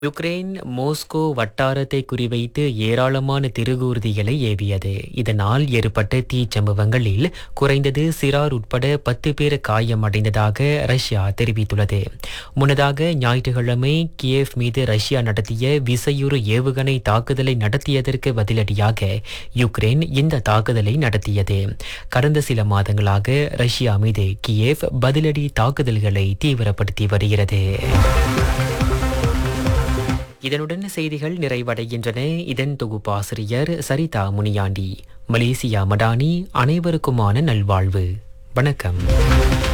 Ukraine மோஸ்கோ வட்டாரத்தை குறிவைத்து ஏராளமான திருகூர்திகளை ஏவியது இதனால் ஏற்பட்ட தீச்சம்பவங்களில் குறைந்தது சிறார் உட்பட பத்து பேர் காயமடைந்ததாக ரஷ்யா தெரிவித்துள்ளது முன்னதாக ஞாயிற்றுக்கிழமை கியேவ் மீது ரஷ்யா நடத்திய விசையுறு ஏவுகணை தாக்குதலை நடத்தியதற்கு பதிலடியாக யுக்ரைன் இந்த தாக்குதலை நடத்தியது கடந்த சில மாதங்களாக ரஷ்யா மீது கியேவ் பதிலடி தாக்குதல்களை தீவிரப்படுத்தி வருகிறது இதனுடன் செய்திகள் நிறைவடைகின்றன இதன் தொகுப்பாசிரியர் சரிதா முனியாண்டி மலேசியா மடானி அனைவருக்குமான நல்வாழ்வு வணக்கம்